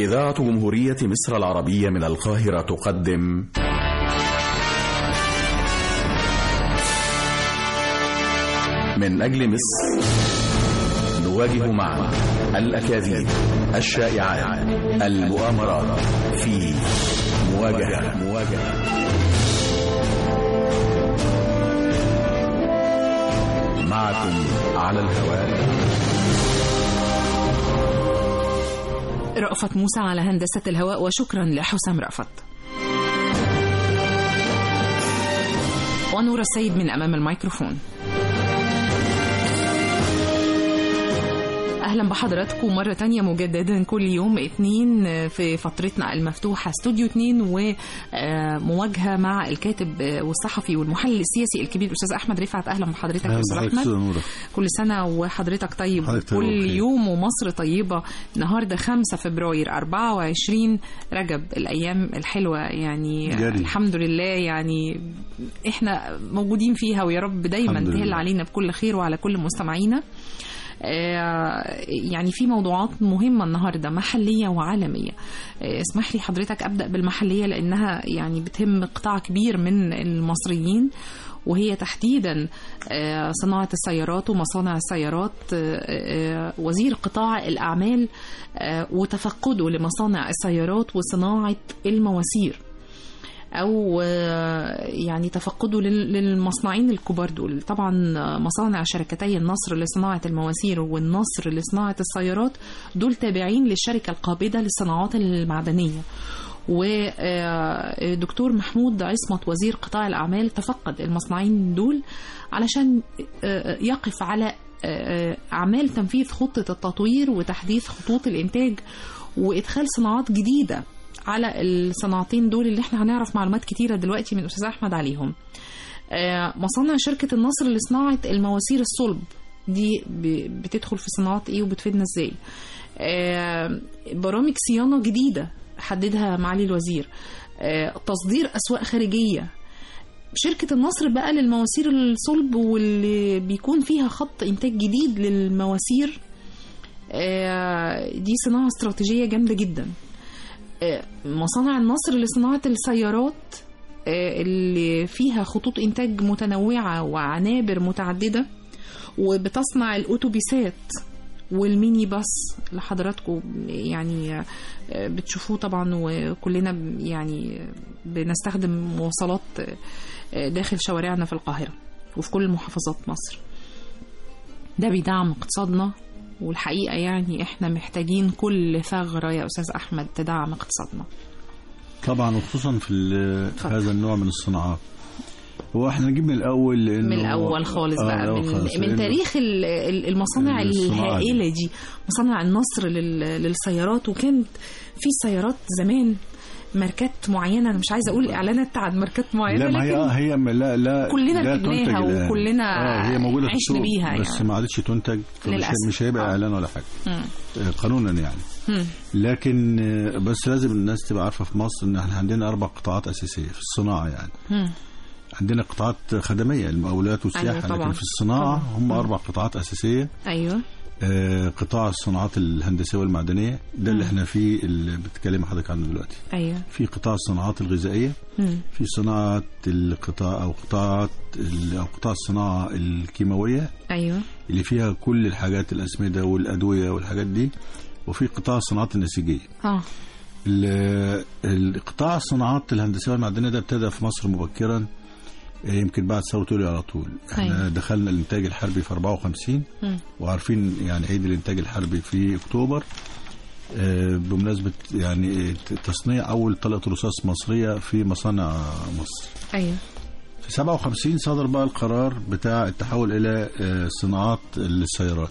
إذاعة جمهورية مصر العربية من القاهرة تقدم من أجل مصر نواجه معا الأكاذيب الشائعات المؤامرات في مواجهة مواجهة معكم على الهواء رأفت موسى على هندسة الهواء وشكرا لحسام رأفت ونور السيد من أمام الميكروفون أهلا بحضراتكم مرة تانية مجددا كل يوم اثنين في فترتنا المفتوحة استوديو اثنين ومواجهة مع الكاتب والصحفي والمحلل السياسي الكبير الأستاذ أحمد رفعت أهلا بحضرتك يا أستاذ أحمد كل سنة وحضرتك طيب كل يوم ومصر طيبة النهاردة 5 فبراير 24 رجب الأيام الحلوة يعني جاري. الحمد لله يعني احنا موجودين فيها ويا رب دايما الحمد لله. تهل علينا بكل خير وعلى كل مستمعينا آه، يعني في موضوعات مهمة النهاردة محلية وعالمية آه، اسمح لي حضرتك أبدأ بالمحلية لأنها يعني بتهم قطاع كبير من المصريين وهي تحديدا آه، صناعة السيارات ومصانع السيارات آه، آه، وزير قطاع الأعمال آه، وتفقده لمصانع السيارات وصناعة المواسير او آه، يعني تفقده لل- للمصنعين الكبار دول طبعا آه، مصانع شركتي النصر لصناعه المواسير والنصر لصناعه السيارات دول تابعين للشركه القابضه للصناعات المعدنيه ودكتور محمود عصمت وزير قطاع الأعمال تفقد المصنعين دول علشان آه، يقف على آه، أعمال تنفيذ خطة التطوير وتحديث خطوط الإنتاج وإدخال صناعات جديدة على الصناعتين دول اللي احنا هنعرف معلومات كتيرة دلوقتي من أستاذ أحمد عليهم آه، مصانع شركة النصر لصناعة المواسير الصلب دي ب- بتدخل في صناعات ايه وبتفيدنا ازاي آه، برامج صيانة جديدة حددها معالي الوزير آه، تصدير أسواق خارجية شركة النصر بقى للمواسير الصلب واللي بيكون فيها خط إنتاج جديد للمواسير آه، دي صناعة استراتيجية جامدة جدا آه، مصانع النصر لصناعة السيارات آه، اللي فيها خطوط إنتاج متنوعة وعنابر متعددة وبتصنع الأتوبيسات والميني باص اللي حضراتكم يعني آه، بتشوفوه طبعا وكلنا ب- يعني بنستخدم مواصلات آه، داخل شوارعنا في القاهرة وفي كل محافظات مصر ده بيدعم اقتصادنا والحقيقة يعني احنا محتاجين كل ثغرة يا أستاذ أحمد تدعم اقتصادنا طبعا وخصوصا في ال- اتفضل. هذا النوع من الصناعات هو احنا نجيب من الاول لانه من الأول خالص آه، بقى الأول من, خالص، من لأنه- تاريخ ال- ال- المصانع الصناعة دي. الهائلة دي مصانع النصر لل- للسيارات وكانت في سيارات زمان ماركات معينة أنا مش عايزة أقول إعلانات عن ماركات معينة لا ما هي لكن آه، هي لا لا كلنا لا ركبناها تنتج الآن. وكلنا اه هي موجوده في عشنا السوق بيها بس يعني. ما عادتش تنتج فمش للأسف. مش هيبقى آه. اعلان ولا حاجه مم. آه، قانونا يعني مم. لكن آه، بس لازم الناس تبقى عارفه في مصر ان احنا عندنا اربع قطاعات اساسيه في الصناعه يعني مم. عندنا قطاعات خدميه المقاولات والسياحه أيوة طبعاً. لكن في الصناعه طبعاً. هم مم. اربع قطاعات اساسيه أيوه آه، قطاع الصناعات الهندسيه والمعدنيه ده اللي مم. احنا فيه اللي بتكلم حضرتك عنه دلوقتي أيوه في قطاع الصناعات الغذائيه مم. في صناعه القطاع او قطاعات ال- او قطاع الصناعه الكيماويه أيوه اللي فيها كل الحاجات الاسمده والادويه والحاجات دي وفي قطاع الصناعات النسيجيه اه ال- القطاع الصناعات الهندسيه والمعدنيه ده ابتدى في مصر مبكرا آه، يمكن بعد ثوره يوليو على طول احنا أيوة. دخلنا الانتاج الحربي في 54 مم. وعارفين يعني عيد الانتاج الحربي في اكتوبر آه، بمناسبه يعني تصنيع اول طلقه رصاص مصريه في مصانع مصر أيوه في 57 صدر بقى القرار بتاع التحول الى آه، صناعات السيارات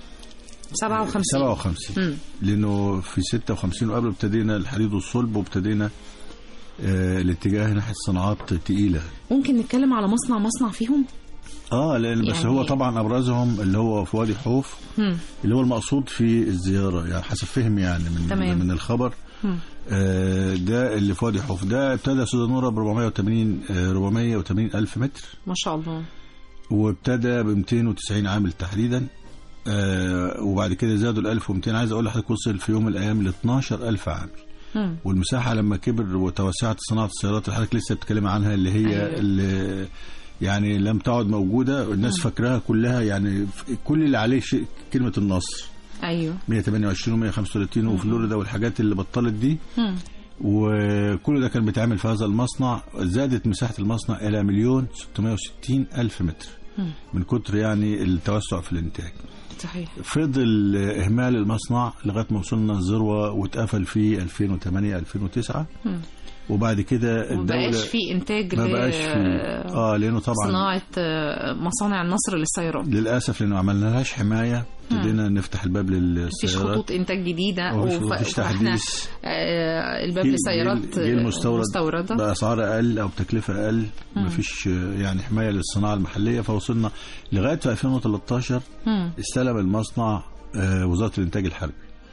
57 57 مم. لانه في 56 وقبل ابتدينا الحديد والصلب وابتدينا آه الاتجاه ناحيه صناعات تقيله ممكن نتكلم على مصنع مصنع فيهم اه لان بس يعني- هو طبعا ابرزهم اللي هو في وادي حوف مم. اللي هو المقصود في الزياره يعني حسب فهمي يعني من تمام. من الخبر مم. آه ده اللي في وادي حوف ده ابتدى سودانورا ب 480 آه 480 الف متر ما شاء الله وابتدى ب 290 عامل تحديدا آه وبعد كده زادوا ال 1200 عايز اقول لحضرتك وصل في يوم من الايام ل 12000 عامل مم. والمساحه لما كبر وتوسعت صناعه السيارات اللي حضرتك لسه بتتكلم عنها اللي هي أيوة. اللي يعني لم تعد موجوده الناس فاكراها كلها يعني كل اللي عليه شيء كلمه النصر ايوه 128 و135 وفلوريدا والحاجات اللي بطلت دي مم. وكل ده كان بيتعمل في هذا المصنع زادت مساحة المصنع إلى مليون 660 ألف متر مم. من كتر يعني التوسع في الإنتاج صحيح فضل إهمال المصنع لغاية ما وصلنا الذروة واتقفل في 2008 2009 مم. وبعد كده ما الدولة بقاش في انتاج ما ل- بقاش في اه لأنه طبعا صناعه آه، مصانع النصر للسيارات للأسف لأنه عملنا لهاش حماية ابتدينا نفتح الباب مفيش للسيارات خطوط انتاج جديده ومفيش وف- مفيش واحنا تحديث آه، الباب جيل- لسيارات جيل- جيل مستورد مستورده بأسعار أقل أو بتكلفة أقل مم. مفيش آه، يعني حماية للصناعة المحلية فوصلنا لغاية في 2013 مم. استلم المصنع آه، وزارة الإنتاج الحربي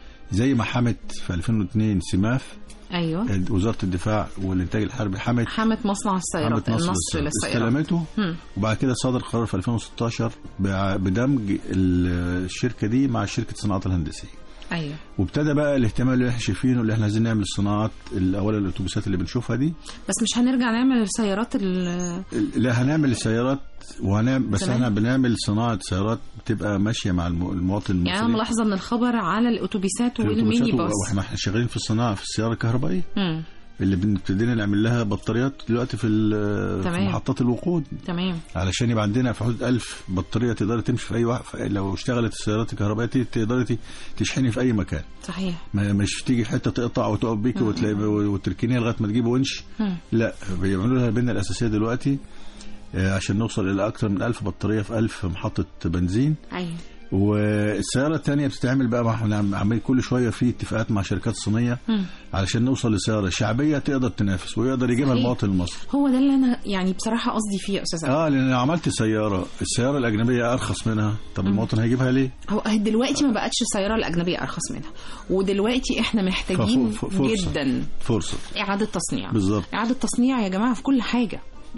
زي ما حمت في 2002 سماف ايوه آه، وزارة الدفاع والإنتاج الحربي حمت حمت مصنع السيارات حمت نصر النصر للسيارات. للسيارات استلمته مم. وبعد كده صدر قرار في 2016 بع- بدمج ال- الشركة دي مع شركة صناعات الهندسية ايوه وابتدى بقى الاهتمام اللي احنا شايفينه اللي احنا عايزين نعمل الصناعات اولا الاتوبيسات اللي بنشوفها دي بس مش هنرجع نعمل السيارات ال- لا هنعمل السيارات وهنعمل بس تمام. احنا بنعمل صناعه سيارات بتبقى ماشيه مع الم- المواطن المصري يعني انا ملاحظه ان الخبر على الاتوبيسات والميني الأتوبيسات باص واحنا احنا شغالين في الصناعه في السياره الكهربائيه مم. اللي بنبتدينا نعمل لها بطاريات دلوقتي في ال- في تمام. محطات الوقود تمام علشان يبقى عندنا في حدود 1000 بطاريه تقدر تمشي في اي وقت لو اشتغلت السيارات الكهربائيه دي تقدري ت- تشحني في اي مكان صحيح ما مش تيجي في حته تقطع وتقف بيكي وتلاقي وتركنيها لغايه ما تجيب ونش مم. لا بيعملوا لها البنيه الاساسيه دلوقتي آه، عشان نوصل الى اكثر من 1000 بطاريه في 1000 محطه بنزين ايوه والسياره الثانيه بتتعمل بقى ما احنا عمالين كل شويه في اتفاقات مع شركات صينيه مم. علشان نوصل لسياره شعبيه تقدر تنافس ويقدر يجيبها صحيح. المواطن المصري هو ده اللي انا يعني بصراحه قصدي فيه يا استاذ أحمد. اه لان لو عملت سياره السياره الاجنبيه ارخص منها طب المواطن هيجيبها ليه؟ هو دلوقتي ما بقتش السياره الاجنبيه ارخص منها ودلوقتي احنا محتاجين فف- ف- فرصة. جدا فرصه اعاده تصنيع بالظبط اعاده تصنيع يا جماعه في كل حاجه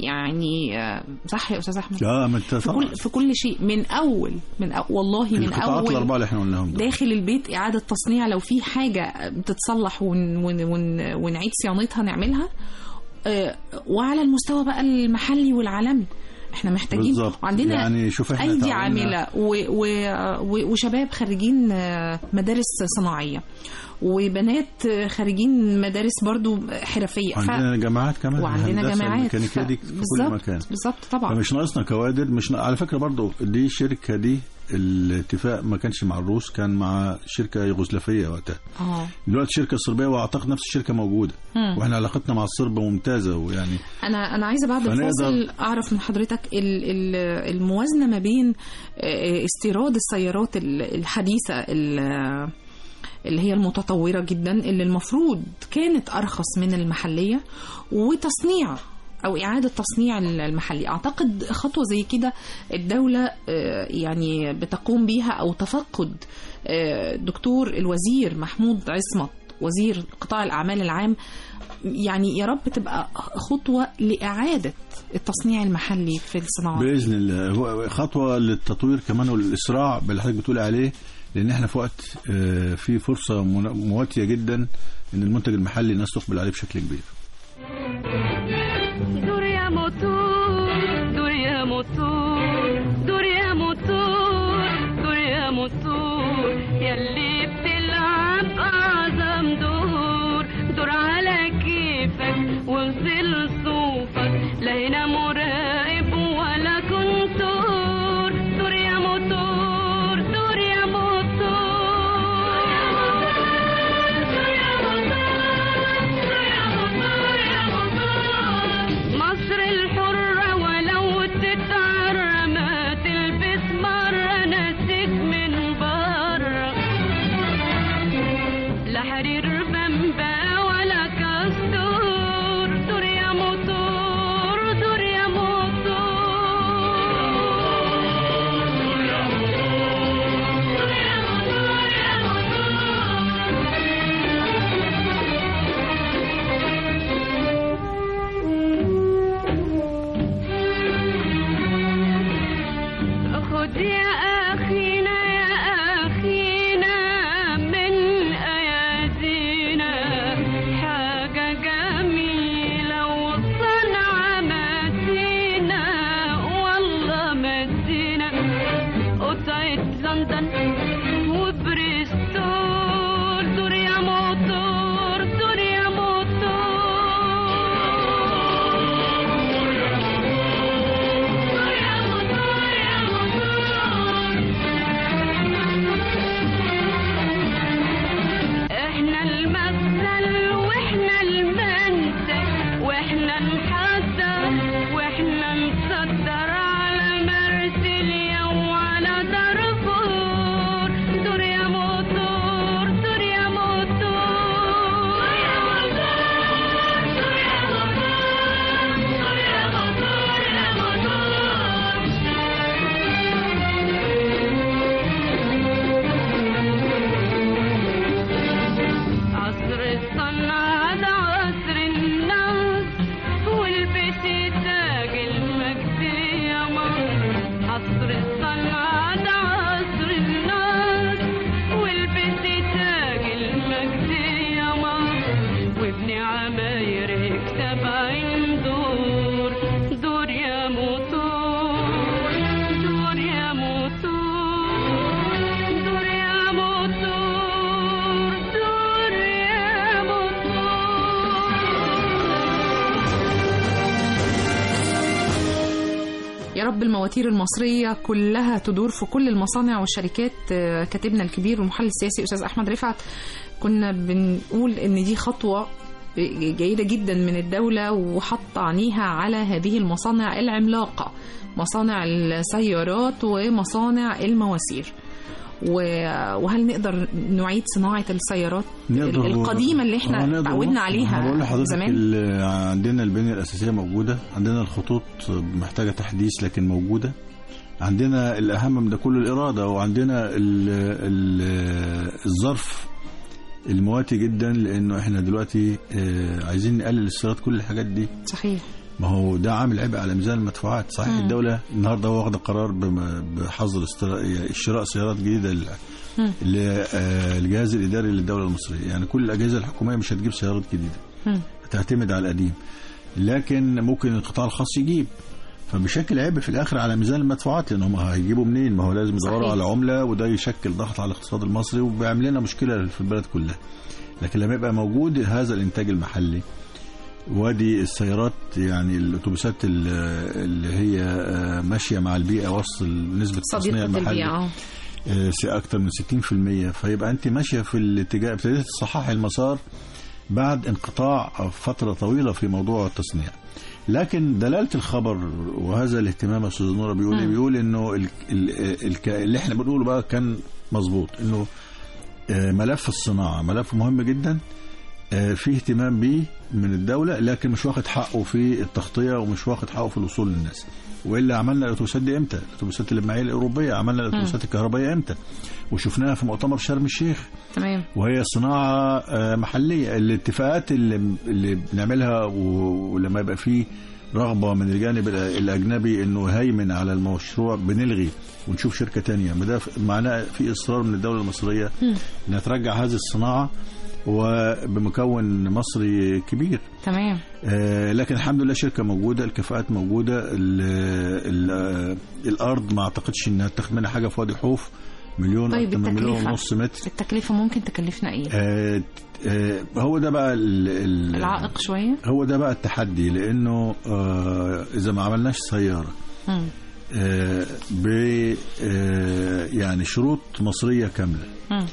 يعني آه، صح يا استاذ احمد اه ما انت في طبعا كل في كل شيء من اول من أو والله من القطاعات اول الاربعه اللي احنا قلناهم دول داخل البيت إعادة تصنيع لو في حاجة بتتصلح ون ون ون ونعيد صيانتها نعملها آه، وعلى المستوى بقى المحلي والعالمي احنا محتاجين بالظبط وعندنا يعني شوف احنا ايدي تعاوننا- عامله و و و وشباب خارجين آه، مدارس صناعيه وبنات آه، خارجين مدارس برضو حرفيه ف... عندنا جامعات كمان وعندنا الهندسة جامعات الميكانيكيه دي ف- في كل بالظبط مكان بالظبط طبعا فمش ناقصنا كوادر مش نا... على فكره برضو دي الشركه دي الاتفاق ما كانش مع الروس كان مع شركه يوغوسلافيه وقتها اه دلوقتي شركه صربيه واعتقد نفس الشركه موجوده مم. واحنا علاقتنا مع الصرب ممتازه ويعني انا انا عايزه بعد فنقدر- الفاصل اعرف من حضرتك ال- ال- الموازنه ما بين آه، استيراد السيارات ال- الحديثه ال- اللي هي المتطوره جدا اللي المفروض كانت ارخص من المحليه وتصنيع او اعاده تصنيع المحلي اعتقد خطوه زي كده الدوله آه، يعني بتقوم بيها او تفقد آه، دكتور الوزير محمود عصمت وزير قطاع الاعمال العام يعني يا رب تبقى خطوه لاعاده التصنيع المحلي في الصناعات باذن الله هو خطوه للتطوير كمان والاسراع باللي حضرتك بتقول عليه لان احنا في وقت آه، في فرصه من- مواتيه جدا ان المنتج المحلي الناس تقبل عليه بشكل كبير دور يا موتور دور يا موتور دور يا موتور دور يا موتور يلي بتلعب أعظم دور دور على كيفك وانزل صوفك لا هنا مراقب ولا كنتور دور يا موتور دور يا موتور دور يا مصر الحرة ولو تتعرى ما تلبس مرة نسيت من برا لا حرير بمبا ولا كاستور دور يا موتور دور يا موتور دور يا موتور دور يا موتور يا خد يا أخينا يا نغزل واحنا المنتج واحنا نحضر واحنا نصدر على مرسيليا وعلى دارفور دور يا موتور دور يا موتور يا موتور دور يا موتور دور يا موتور يا موتور عصر الصنعة ده عصر الناس والبسي تاج المجد يا مصر عصر الصنعة ده عصر الناس والبسي تاج المجد يا مصر وابني عماير يكسب عين دور دور يا موتور دور يا موتور دور يا موتور دور يا موتور يا رب المواتير المصرية كلها تدور في كل المصانع والشركات آه، كاتبنا الكبير والمحلل السياسي أستاذ أحمد رفعت كنا بنقول إن دي خطوة جيدة جدا من الدولة وحط عينيها على هذه المصانع العملاقة مصانع السيارات ومصانع المواسير و- وهل نقدر نعيد صناعة السيارات نقدر- القديمة اللي احنا آه، نقدر تعودنا بص، عليها أنا بقول لحضرتك زمان ال- عندنا البنية الأساسية موجودة عندنا الخطوط محتاجة تحديث لكن موجودة عندنا الأهم من ده كله الإرادة وعندنا ال ال الظرف المواتي جدا لأنه إحنا دلوقتي آه، عايزين نقلل استيراد كل الحاجات دي صحيح ما هو ده عامل عبء على ميزان المدفوعات صحيح مم. الدولة النهاردة واخدة قرار بم- بحظر استر- شراء سيارات جديدة ل- مم. ل- آه، الجهاز الإداري للدولة المصرية يعني كل الأجهزة الحكومية مش هتجيب سيارات جديدة مم. هتعتمد على القديم لكن ممكن القطاع الخاص يجيب فبشكل عبء في الاخر على ميزان المدفوعات لان هم هيجيبوا منين ما هو لازم يدوروا صحيح. على عمله وده يشكل ضغط على الاقتصاد المصري وبيعمل لنا مشكله في البلد كلها لكن لما يبقى موجود هذا الانتاج المحلي وادي السيارات يعني الاتوبيسات ال- اللي هي آه، ماشيه مع البيئه وسط نسبه التصنيع صديقة المحلي البيئة آه. آه، س- اكتر من 60% فيبقى انت ماشيه في الاتجاه ابتديت تصححي المسار بعد انقطاع فتره طويله في موضوع التصنيع لكن دلاله الخبر وهذا الاهتمام يا استاذ نوره بيقول إيه؟ مم. بيقول انه ال ال ال اللي احنا بنقوله بقى كان مظبوط انه آه، ملف الصناعه ملف مهم جدا آه، في اهتمام بيه من الدوله لكن مش واخد حقه في التغطيه ومش واخد حقه في الوصول للناس والا عملنا الاتوبيسات دي امتى؟ الاتوبيسات اللي الاوروبيه عملنا الاتوبيسات الكهربائيه امتى؟ وشفناها في مؤتمر شرم الشيخ تمام وهي صناعه آه، محليه الاتفاقات اللي اللي بنعملها و- ولما يبقى فيه رغبه من الجانب الأ- الاجنبي انه يهيمن على المشروع بنلغي ونشوف شركه تانية ما ده ف- معناه في اصرار من الدوله المصريه انها ترجع هذه الصناعه وبمكون مصري كبير تمام آه، لكن الحمد لله شركه موجوده الكفاءات موجوده ال ال آه، الارض ما اعتقدش انها تاخد منها حاجه في وادي حوف مليون طيب أكتر من مليون التكلفة ونص متر التكلفة ممكن تكلفنا ايه؟ آه، آه، هو ده بقى ال ال العائق شوية؟ هو ده بقى التحدي لانه آه، اذا ما عملناش سياره مم. آه، ب آه، يعني شروط مصريه كامله مم.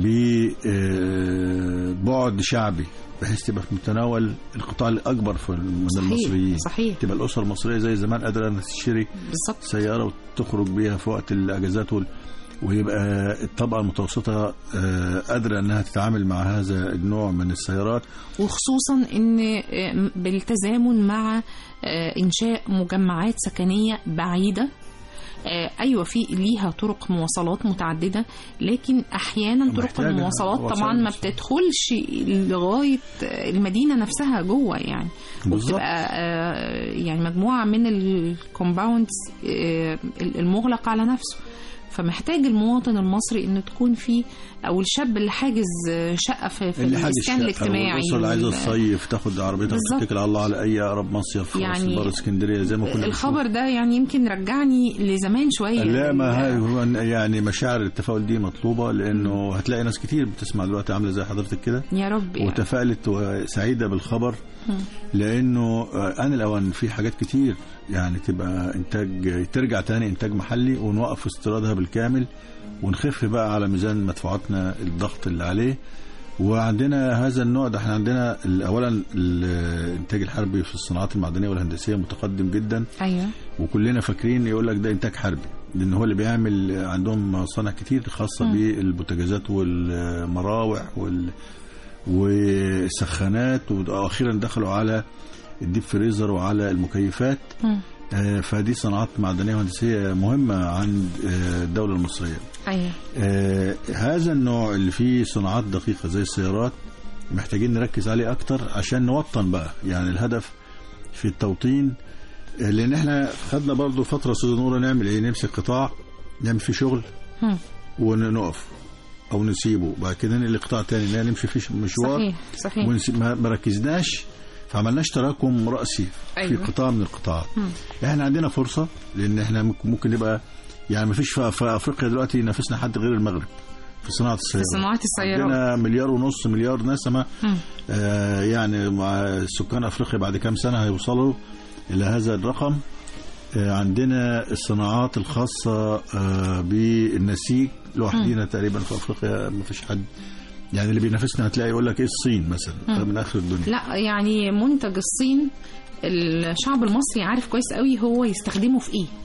ببعد شعبي بحيث تبقى في متناول القطاع الاكبر في من صحيح، المصريين صحيح. تبقى الاسره المصريه زي زمان قادره انها تشتري بالظبط سياره وتخرج بيها في وقت الاجازات وال- ويبقى الطبقه المتوسطه آه، قادره انها تتعامل مع هذا النوع من السيارات وخصوصا ان آه، بالتزامن مع آه، انشاء مجمعات سكنيه بعيده آه، ايوه في ليها طرق مواصلات متعدده لكن احيانا طرق محتاجة المواصلات وسائل طبعا ما مواصلات. بتدخلش لغايه المدينه نفسها جوه يعني بالظبط. وبتبقى آه، يعني مجموعه من الكومباوندز المغلق على نفسه فمحتاج المواطن المصري ان تكون في او الشاب اللي حاجز آه، شقه في, في اللي حاجز الاسكان شقة الاجتماعي والأسرة اللي عايزة وال- تصيف تاخد عربيتها بالظبط. وتتكل على الله على أي أقرب مصيف في يعني يعني بر اسكندرية زي ما كنا الخبر ده يعني يمكن رجعني لزمان شويه بنشوف. لا ما يعني هاي هو يعني مشاعر التفاؤل دي مطلوبة لأنه هتلاقي ناس كتير بتسمع دلوقتي عاملة زي حضرتك كده يا رب يعني. وتفائلت وسعيدة بالخبر لأنه آه، آن الأوان في حاجات كتير يعني تبقى إنتاج ترجع تاني إنتاج محلي ونوقف استيرادها بالكامل ونخف بقى على ميزان مدفوعاتنا الضغط اللي عليه وعندنا هذا النوع ده احنا عندنا ال- اولا الانتاج الحربي في الصناعات المعدنيه والهندسيه متقدم جدا ايوه وكلنا فاكرين يقول لك ده انتاج حربي لان هو اللي بيعمل عندهم مصانع كتير خاصه بالبوتاجازات والمراوح وال والسخانات واخيرا دخلوا على الديب فريزر وعلى المكيفات مم. آه، فدي صناعات معدنيه وهندسيه مهمه عند آه، الدوله المصريه ايوه آه، هذا النوع اللي فيه صناعات دقيقة زي السيارات محتاجين نركز عليه أكتر عشان نوطن بقى يعني الهدف في التوطين آه، لأن احنا خدنا برضو فترة أستاذ نورة نعمل إيه نمسك قطاع نعمل فيه شغل مم. ونقف أو نسيبه بعد كده ننقل قطاع تاني إن نمشي فيه مشوار صحيح صحيح ونسيب ما ما ركزناش فعملناش تراكم رأسي في أيوة. قطاع من القطاعات مم. احنا عندنا فرصة لأن احنا ممكن- ممكن نبقى يعني ما فيش في في أفريقيا دلوقتي ينافسنا حد غير المغرب في صناعة السيارات في صناعة السيارات عندنا مليار ونص مليار نسمة مم. آه يعني مع سكان أفريقيا بعد كام سنة هيوصلوا إلى هذا الرقم آه عندنا الصناعات الخاصة آه بالنسيج لوحدينا تقريبا في أفريقيا ما فيش حد يعني اللي بينافسنا هتلاقي يقول لك ايه الصين مثلا ده من اخر الدنيا لا يعني منتج الصين الشعب المصري عارف كويس قوي هو يستخدمه في ايه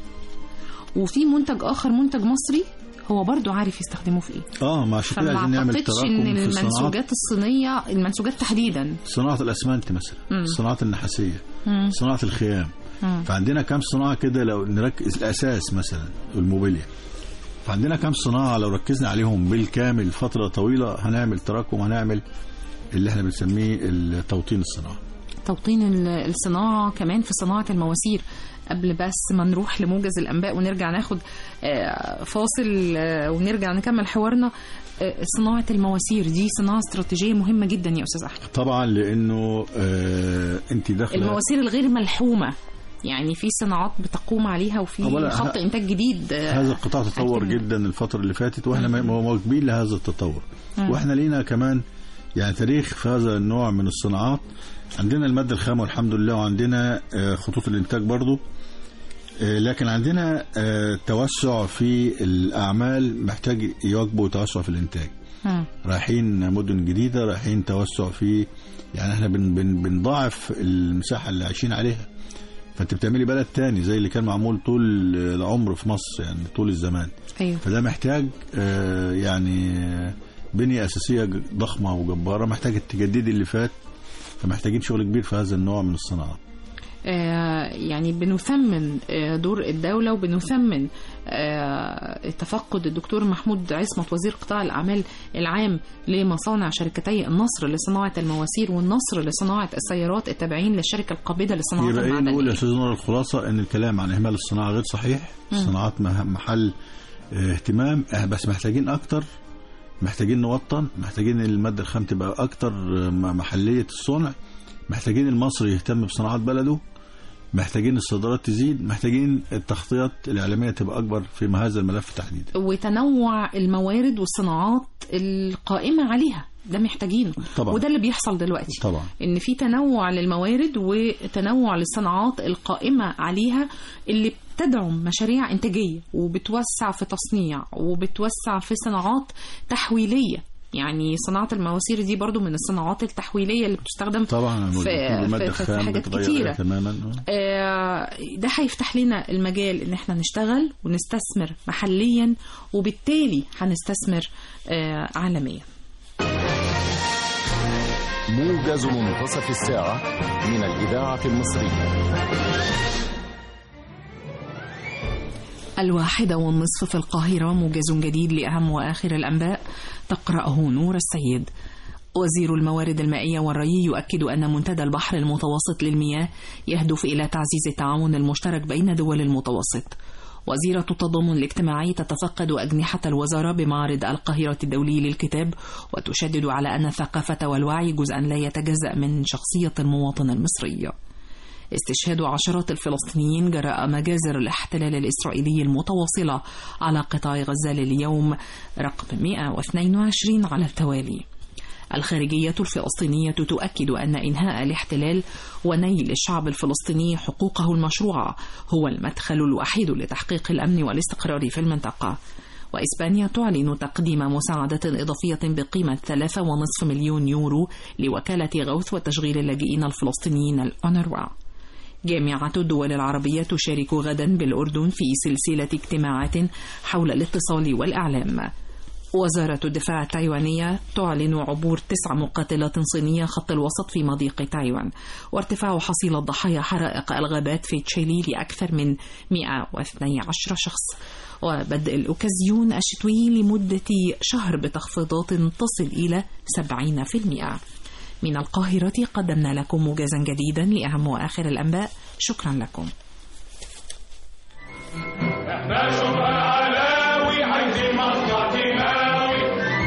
وفي منتج اخر منتج مصري هو برضو عارف يستخدمه في ايه اه ما عشان كده فما عايزين نعمل اعتقدش تراكم ان في صناعات المنسوجات الصينيه المنسوجات تحديدا صناعة الأسمنت مثلا مم. صناعة النحاسية مم. صناعة الخيام مم. فعندنا كام صناعة كده لو نركز الأساس مثلا الموبيليا فعندنا كام صناعة لو ركزنا عليهم بالكامل فترة طويلة هنعمل تراكم هنعمل اللي احنا بنسميه التوطين الصناعة توطين ال- الصناعة كمان في صناعة المواسير قبل بس ما نروح لموجز الأنباء ونرجع ناخد آه، فاصل آه، ونرجع نكمل حوارنا آه، صناعة المواسير دي صناعة استراتيجية مهمة جدا يا أستاذ أحمد طبعا لأنه آه انت داخلة المواسير الغير ملحومة يعني في صناعات بتقوم عليها وفي أولا خط ه- إنتاج جديد آه، هذا القطاع تطور أكيد. جدا الفترة اللي فاتت واحنا م- مواكبين لهذا التطور مم. واحنا لينا كمان يعني تاريخ في هذا النوع من الصناعات عندنا المادة الخام والحمد لله وعندنا آه، خطوط الإنتاج برضو آه، لكن عندنا آه، توسع في الأعمال محتاج يواكبوا توسع في الإنتاج مم. رايحين مدن جديدة رايحين توسع في يعني احنا بن بن بنضاعف المساحة اللي عايشين عليها فانت بتعملي بلد تاني زي اللي كان معمول طول العمر في مصر يعني طول الزمان أيوه فده محتاج آه، يعني آه، بنية أساسية ج- ضخمة وجبارة محتاج تجددي اللي فات فمحتاجين شغل كبير في هذا النوع من الصناعة آه، يعني بنثمن آه، دور الدولة وبنثمن آه، تفقد الدكتور محمود عصمت وزير قطاع الأعمال العام لمصانع شركتي النصر لصناعة المواسير والنصر لصناعة السيارات التابعين للشركة القابضة لصناعة يبقى ايه نقول يا المعدنية استاذ نور الخلاصة ان الكلام عن اهمال الصناعة غير صحيح الصناعات مه- محل آه، اهتمام آه، بس محتاجين اكتر محتاجين نوطن محتاجين المادة الخام تبقى اكتر آه، م- محلية الصنع محتاجين المصري يهتم بصناعات بلده محتاجين الصادرات تزيد محتاجين التغطيات الإعلامية تبقى أكبر في هذا الملف تحديدا وتنوع الموارد والصناعات القائمة عليها ده محتاجينه طبعا. وده اللي بيحصل دلوقتي طبعا ان في تنوع للموارد وتنوع للصناعات القائمه عليها اللي بتدعم مشاريع انتاجيه وبتوسع في تصنيع وبتوسع في صناعات تحويليه يعني صناعه المواسير دي برضو من الصناعات التحويليه اللي بتستخدم طبعا في- المادة في- في الخام حاجات بتغير كتيرة. تماما آه، ده هيفتح لنا المجال ان احنا نشتغل ونستثمر محليا وبالتالي هنستثمر آه، عالميا موجز منتصف الساعة من الإذاعة المصرية الواحدة والنصف في القاهرة موجز جديد لأهم وآخر الأنباء تقرأه نور السيد وزير الموارد المائية والري يؤكد أن منتدى البحر المتوسط للمياه يهدف إلى تعزيز التعاون المشترك بين دول المتوسط وزيرة التضامن الاجتماعي تتفقد أجنحة الوزارة بمعرض القاهرة الدولي للكتاب وتشدد على أن الثقافة والوعي جزءا لا يتجزأ من شخصية المواطن المصري استشهاد عشرات الفلسطينيين جراء مجازر الاحتلال الإسرائيلي المتواصلة على قطاع غزة لليوم رقم 122 على التوالي الخارجية الفلسطينية تؤكد أن إنهاء الاحتلال ونيل الشعب الفلسطيني حقوقه المشروعة هو المدخل الوحيد لتحقيق الأمن والاستقرار في المنطقة وإسبانيا تعلن تقديم مساعدة إضافية بقيمة 3.5 مليون يورو لوكالة غوث وتشغيل اللاجئين الفلسطينيين الأونروا جامعة الدول العربية تشارك غدا بالأردن في سلسلة اجتماعات حول الاتصال والإعلام وزارة الدفاع التايوانية تعلن عبور تسع مقاتلات صينية خط الوسط في مضيق تايوان وارتفاع حصيلة ضحايا حرائق الغابات في تشيلي لأكثر من 112 شخص وبدء الأوكازيون الشتوي لمدة شهر بتخفيضات تصل إلى 70% من القاهرة قدمنا لكم موجزا جديدا لأهم وآخر الأنباء شكرا لكم احنا شبهة علاوي عايزين مصنع كيماوي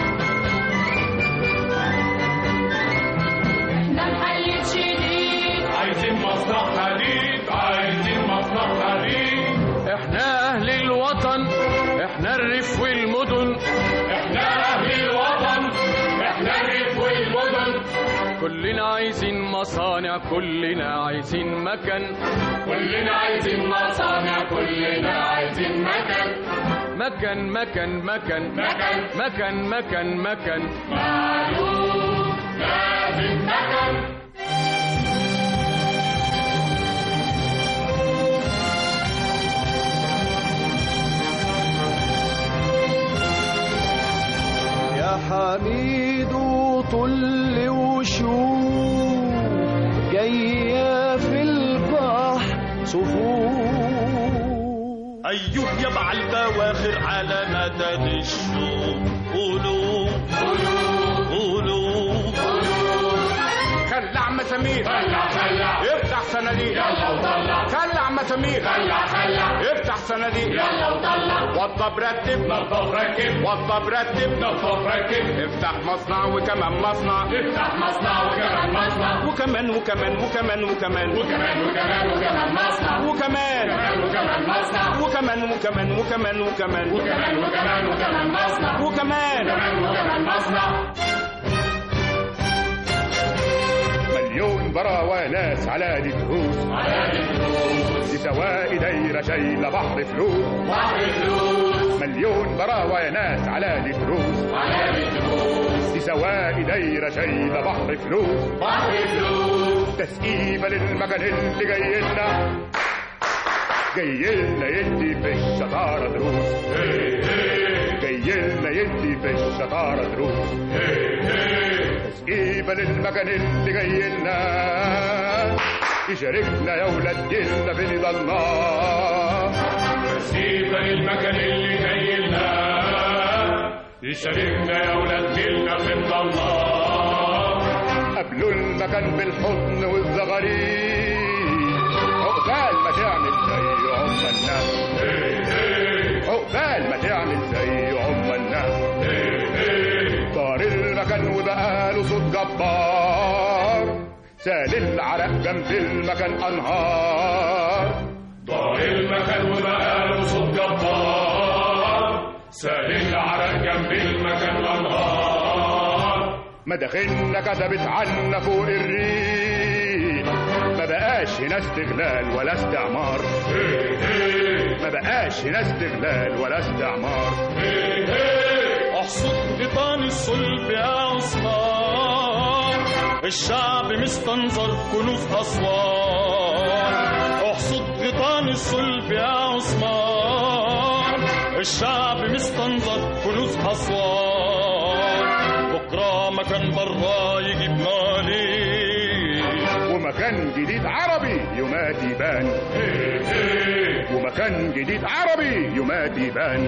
احنا محل شديد عايزين مصنع حديد عايزين مصنع حديد احنا اهل الوطن احنا الريف والمدن احنا اهل الوطن احنا الريف والمدن كلنا عايزين مصانع كلنا عايزين مكان كلنا عايزين مصانع كلنا عايزين مكان مكان مكان مكان مكان مكان مكان مكان معلوم لازم مكان يا حميد طل وشوف جاية في البحر صفوف أيوه يبع البواخر على مدد الشوق قولوا قولوا خلع مسامير خلع خلع افتح صناديق يلا وطلع خلع مسامير خلع خلع افتح صناديق يلا وطلع وضب رتب نظف ركب وضب رتب نظف ركب افتح مصنع وكمان مصنع افتح مصنع وكمان مصنع وكمان وكمان وكمان وكمان وكمان وكمان وكمان مصنع وكمان وكمان وكمان مصنع وكمان وكمان وكمان وكمان وكمان وكمان وكمان مصنع وكمان وكمان وكمان مصنع مليون براوة ناس على دي دروس على الفلوس دي سواقي دايرة شايلة بحر فلوس بحر فلوس مليون براوة ناس على دي دروس على الفلوس دي سواقي دايرة شايلة بحر فلوس بحر فلوس تسقيفة للمكان اللي جاي لنا جاي لنا يدي في الشطارة دروس جاي لنا يدي في الشطارة دروس تسقيفة للمكان اللي جاي لنا يشاركنا يا ولاد جيلنا في نضالنا سيبا المكان اللي جاي لنا يشاركنا يا ولاد جيلنا في الضلمة قبلوا المكان بالحضن والزغاريد عقبال ما تعمل زي عم الناس عقبال ما تعمل زي عم الناس طار المكان وبقى له صوت جبار سال العرق جنب المكان انهار ضاع المكان وبقى له صوت جبار سال العرق جنب المكان الانهار مداخلنا كتبت عنا فوق الريق ما بقاش هنا استغلال ولا استعمار ما بقاش هنا استغلال ولا استعمار احصد غطان الصلب يا عصفان الشعب مستنظر كنوز اسوان احصد غطان الصلب يا عثمان الشعب مستنظر كنوز اسوان بكره مكان برا يجيب مالي ومكان جديد عربي يومات يبان ومكان جديد عربي يومات يبان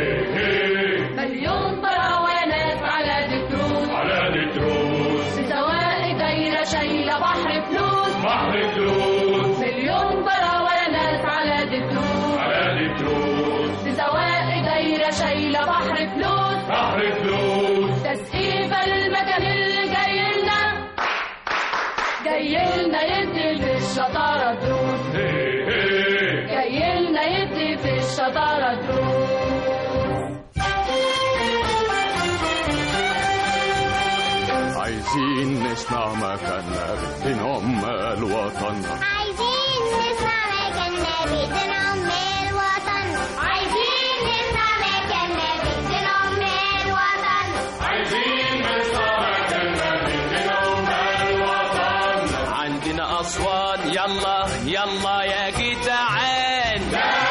مليون براوانات على دتروس على دتروس بسواقي دايرة شايلة بحر فلوس بحر فلوس مليون براوانات على دتروس على دتروس بسواقي دايرة شايلة بحر فلوس بحر فلوس تسقيفة للمكان اللي جاي لنا جاي لنا يدي في الشطارة دروس جاي لنا يدي في الشطارة دروس عايزين نصنع مكاننا بين عمال وطن عايزين نسمع مكاننا بيتنا أم الوطن عايزين نسمع مكاننا هنا أسوان يلا يلا يا جدعان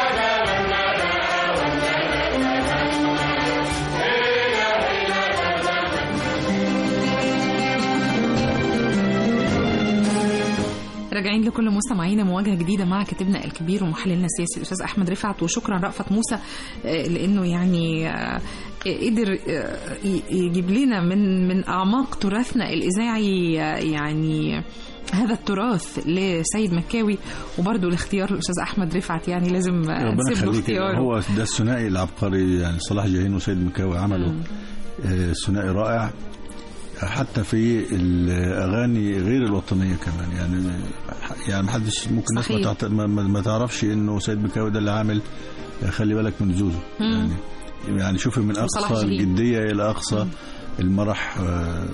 راجعين لكل مستمعينا مواجهه جديده مع كاتبنا الكبير ومحللنا السياسي الاستاذ احمد رفعت وشكرا رأفت موسى آه، لانه يعني آه، قدر آه، ي- يجيب لنا من من اعماق تراثنا الاذاعي آه، يعني هذا التراث لسيد مكاوي وبرضه لاختيار الاستاذ احمد رفعت يعني لازم آه، ربنا نسيب له يخليك اختياره هو ده الثنائي العبقري يعني صلاح جاهين وسيد مكاوي عملوا آه، ثنائي رائع حتى في الاغاني غير الوطنيه كمان يعني يعني ما حدش ممكن الناس ما, صحيح. تعت- ما, ما ما تعرفش انه سيد مكاوي ده اللي عامل آه، خلي بالك من زوزو يعني يعني شوفي من وصلاح اقصى جاهين. الجديه الى اقصى المرح آه،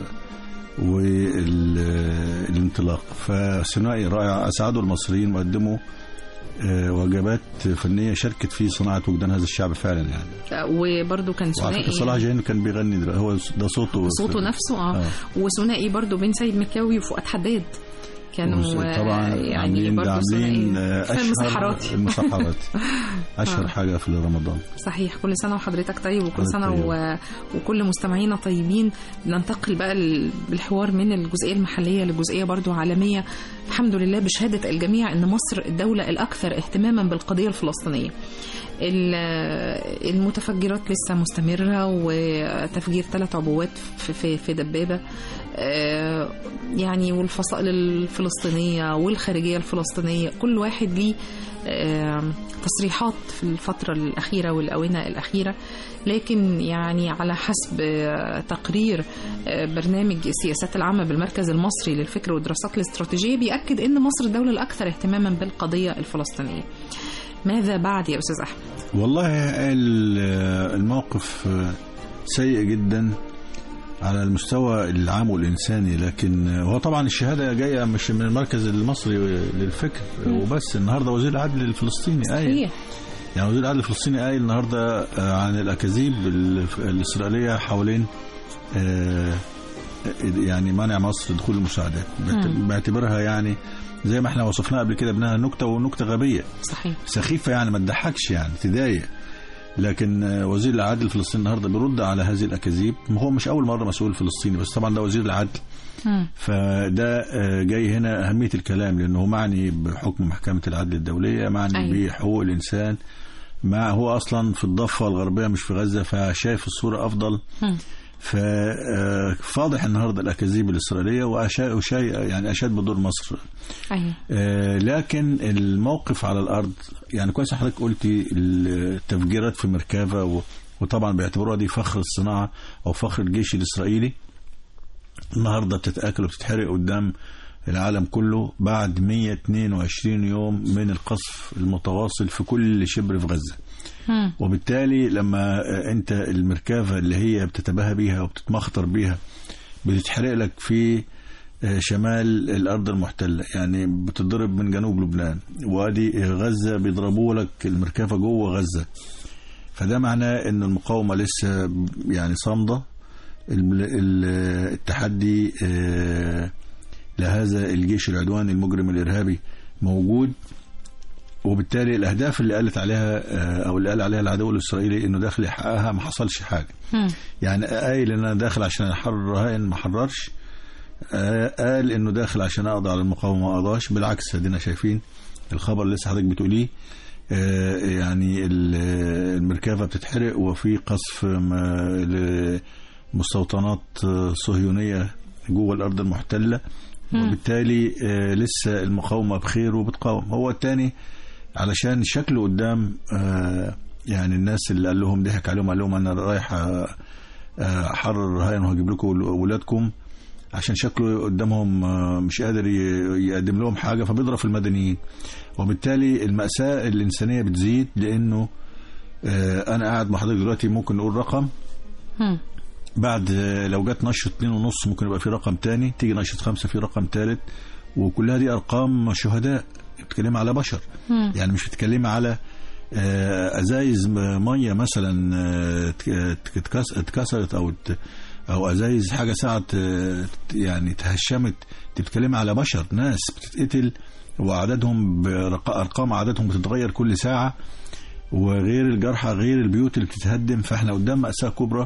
والانطلاق فثنائي رائع اسعدوا المصريين وقدموا آه، وجبات فنيه شاركت في صناعه وجدان هذا الشعب فعلا يعني وبرضه كان وعلى فكره ثنائي صلاح جاهين كان بيغني دلوقتي هو ده صوته صوته نفسه اه آه. وثنائي برضه بين سيد مكاوي وفؤاد حداد كانوا آه، طبعا يعني عاملين ده برضه عاملين ثنائي. آه، كفاية اشهر المسحراتي. المسحرات اشهر آه. حاجه في رمضان صحيح كل سنة وحضرتك طيب وكل حضرتك سنة طيب. و... وكل مستمعينا طيبين ننتقل بقى ال- بالحوار من الجزئية المحلية لجزئية برضو عالمية الحمد لله بشهادة الجميع أن مصر الدولة الأكثر اهتماما بالقضية الفلسطينية ال- المتفجرات لسه مستمرة وتفجير ثلاث عبوات في, في, في دبابة آه، يعني والفصائل الفلسطينية والخارجية الفلسطينية كل واحد ليه آه، تصريحات في الفترة الأخيرة والأونة الأخيرة لكن يعني على حسب آه، تقرير آه، برنامج السياسات العامة بالمركز المصري للفكر والدراسات الاستراتيجية بيأكد أن مصر الدولة الأكثر اهتماما بالقضية الفلسطينية ماذا بعد يا أستاذ أحمد؟ والله ال- الموقف سيء جدا على المستوى العام والإنساني لكن هو طبعا الشهادة جاية مش من المركز المصري للفكر وبس النهاردة وزير العدل الفلسطيني قايل صحيح يعني وزير العدل الفلسطيني قايل النهاردة عن الأكاذيب ال- الإسرائيلية حوالين آه، يعني منع مصر دخول المساعدات مم. باعتبارها يعني زي ما احنا وصفناها قبل كده بانها نكته ونكته غبيه صحيح سخيفه يعني ما تضحكش يعني تضايق لكن آه، وزير العدل الفلسطيني النهارده بيرد على هذه الاكاذيب هو مش اول مره مسؤول فلسطيني بس طبعا ده وزير العدل مم. فده آه، جاي هنا أهمية الكلام لأنه معني بحكم محكمة العدل الدولية معني أيوة. بحقوق الإنسان مع هو أصلا في الضفة الغربية مش في غزة فشايف الصورة أفضل مم. ففاضح النهارده الأكاذيب الإسرائيلية وأشا وشاي يعني أشاد بدور مصر أيوه آه، لكن الموقف على الارض يعني كويس حضرتك قلتي التفجيرات في مركافه و- وطبعا بيعتبروها دي فخر الصناعه او فخر الجيش الاسرائيلي النهارده بتتاكل وبتتحرق قدام العالم كله بعد 122 يوم من القصف المتواصل في كل شبر في غزه مم. وبالتالي لما آه، انت المركافه اللي هي بتتباهى بيها وبتتمخطر بيها بتتحرق لك في آه، شمال الارض المحتله يعني بتضرب من جنوب لبنان وادي غزه بيضربوا لك المركافه جوه غزه فده معناه ان المقاومه لسه يعني صامده ال- ال- التحدي آه، لهذا الجيش العدواني المجرم الارهابي موجود وبالتالي الاهداف اللي قالت عليها آه، او اللي قال عليها العدو الاسرائيلي انه داخل يحققها ما حصلش حاجه مم. يعني قايل ان انا داخل عشان احرر الرهائن ما حررش آه، قال انه داخل عشان اقضي على المقاومه ما قضاش بالعكس ادينا شايفين الخبر اللي لسه حضرتك بتقوليه آه، يعني ال- المركبه بتتحرق وفي قصف م- لمستوطنات آه، صهيونيه جوه الارض المحتله وبالتالي آه، لسه المقاومه بخير وبتقاوم هو الثاني علشان شكله قدام آه، يعني الناس اللي قال لهم ضحك عليهم قال لهم انا رايح آه، آه، احرر الرهائن وهجيب لكم ولادكم عشان شكله قدامهم آه، مش قادر ي- يقدم لهم حاجه فبيضرب في المدنيين وبالتالي المأساة الإنسانية بتزيد لأنه آه، أنا قاعد مع حضرتك دلوقتي ممكن نقول رقم مم. بعد آه، لو جت نشرة اتنين ونص ممكن يبقى في رقم تاني تيجي نشرة خمسة في رقم تالت وكلها دي أرقام شهداء بتتكلم على بشر مم. يعني مش بتتكلم على آه، ازايز م- ميه مثلا آه، اتك- اتكس- اتكسرت او ات- او ازايز حاجه ساعه ت- يعني تهشمت انت بتتكلمي على بشر ناس بتتقتل وعددهم برق- ارقام عددهم بتتغير كل ساعه وغير الجرحى غير البيوت اللي بتتهدم فاحنا قدام مأساة كبرى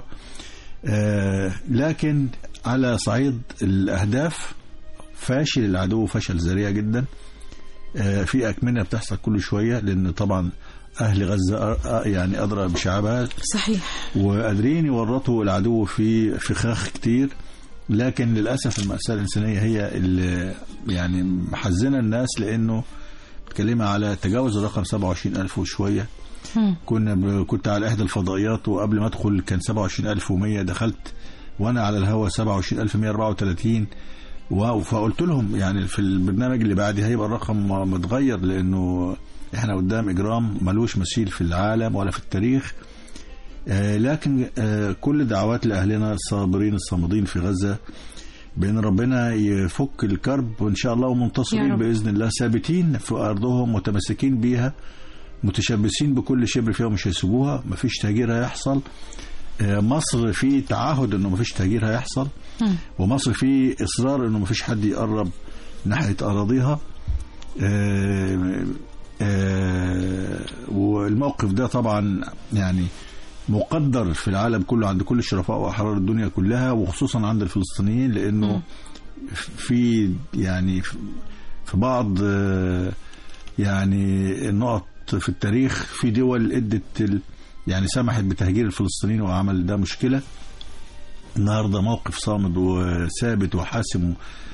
آه لكن على صعيد الأهداف فاشل العدو فشل ذريع جدا آه في أكمنة بتحصل كل شوية لأن طبعا أهل غزة أ- أ- يعني أدرى بشعبها صحيح وقادرين يورطوا العدو في فخاخ كتير لكن للأسف المأساة الإنسانية هي اللي يعني محزنة الناس لأنه بتكلمي على تجاوز الرقم 27000 وشوية مم. كنا ب... كنت على إحدى الفضائيات وقبل ما أدخل كان 27100 دخلت وأنا على الهوا 27134 واو فقلت لهم يعني في البرنامج اللي بعدي هيبقى الرقم متغير لأنه احنا قدام إجرام ملوش مثيل في العالم ولا في التاريخ آه، لكن آه، كل دعوات لأهلنا الصابرين الصامدين في غزة بأن ربنا يفك الكرب وإن شاء الله يا ومنتصرين رب. بإذن الله ثابتين في أرضهم متمسكين بيها متشبثين بكل شبر فيها ومش هيسيبوها مفيش تهجير هيحصل آه، مصر في تعهد انه مفيش تهجير هيحصل مم. ومصر في اصرار انه مفيش حد يقرب ناحيه اراضيها آه، آه، والموقف ده طبعا يعني مقدر في العالم كله عند كل الشرفاء واحرار الدنيا كلها وخصوصا عند الفلسطينيين لانه في يعني في بعض آه، يعني النقط في التاريخ في دول ادت ال- يعني سمحت بتهجير الفلسطينيين وعمل ده مشكله النهارده موقف صامد وثابت وحاسم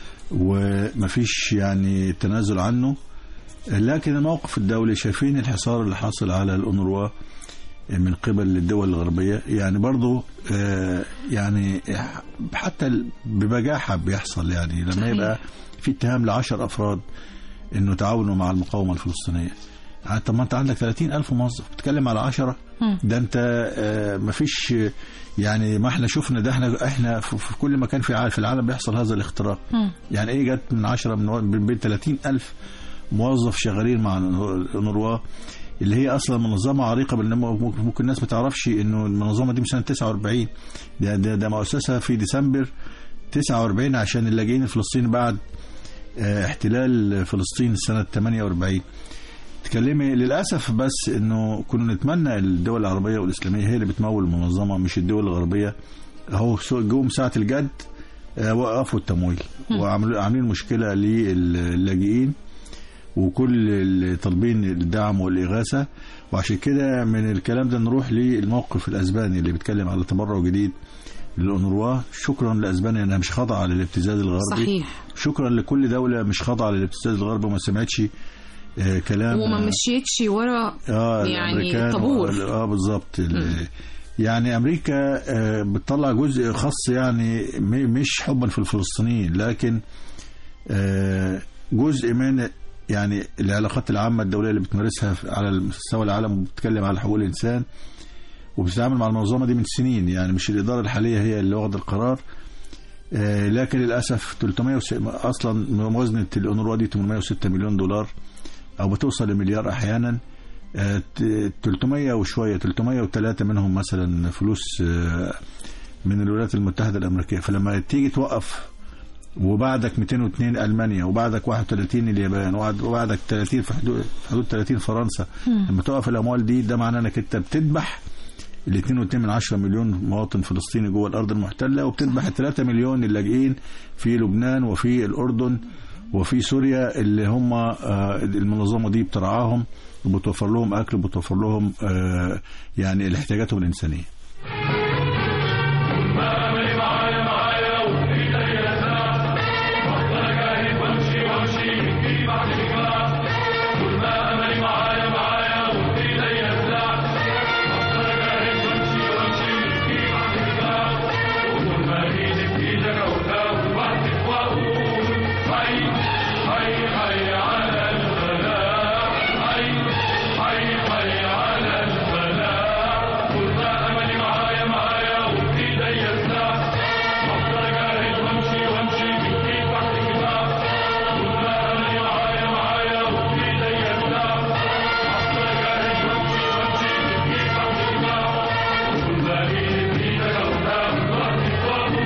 ومفيش يعني تنازل عنه لكن الموقف الدولي شايفين الحصار اللي حاصل على الأونروا من قبل الدول الغربية يعني برضو آه، يعني حتى ببجاحة بيحصل يعني لما صحيح. يبقى في اتهام لعشر أفراد انه تعاونوا مع المقاومة الفلسطينية يعني طب ما انت عندك 30 ألف موظف بتتكلم على 10 مم. ده انت آه، مفيش يعني ما احنا شفنا ده احنا احنا في في كل مكان في العالم في العالم بيحصل هذا الاختراق مم. يعني ايه جت من 10 من من بين 30 ألف موظف شغالين مع الأونروا اللي هي اصلا منظمه عريقه بل ممكن ممكن الناس ما تعرفش انه المنظمه دي من سنه 49 ده ده, ده مؤسسه في ديسمبر 49 عشان اللاجئين الفلسطينيين بعد آه، احتلال فلسطين سنه 48 تكلمي للاسف بس انه كنا نتمنى الدول العربيه والاسلاميه هي اللي بتمول المنظمه مش الدول الغربيه هو سو- جم ساعه الجد آه، وقفوا التمويل وعملوا عاملين مشكله للاجئين وكل اللي طالبين الدعم والاغاثه وعشان كده من الكلام ده نروح للموقف الاسباني اللي بيتكلم على تبرع جديد للأونروا شكرا لاسبانيا انها مش خاضعه للابتزاز الغربي صحيح شكرا لكل دوله مش خاضعه للابتزاز الغربي وما سمعتش آه، كلام وما مشيتش ورا اه يعني الأمريكان طابور. و- اه بالظبط ال- يعني امريكا آه، بتطلع جزء خاص يعني م- مش حبا في الفلسطينيين لكن آه، جزء من يعني العلاقات العامه الدوليه اللي بتمارسها في- على مستوى العالم وبتتكلم على حقوق الانسان وبتتعامل مع المنظمه دي من سنين يعني مش الاداره الحاليه هي اللي واخده القرار آه، لكن للاسف 300 وس- اصلا موازنه الاونروا دي 806 مليون دولار او بتوصل لمليار احيانا آه، ت- 300 وشويه 303 منهم مثلا فلوس آه، من الولايات المتحده الامريكيه فلما تيجي توقف وبعدك 202 المانيا وبعدك 31 اليابان وبعد- وبعدك 30 في حدود في حدود 30 فرنسا لما توقف الاموال دي ده معناه انك انت بتذبح ال 2.2 من 10 مليون مواطن فلسطيني جوه الارض المحتله وبتذبح ال 3 مليون اللاجئين في لبنان وفي الاردن وفي سوريا اللي هم آه، المنظمه دي بترعاهم وبتوفر لهم اكل وبتوفر لهم آه، يعني الاحتياجاتهم الانسانيه Thank you.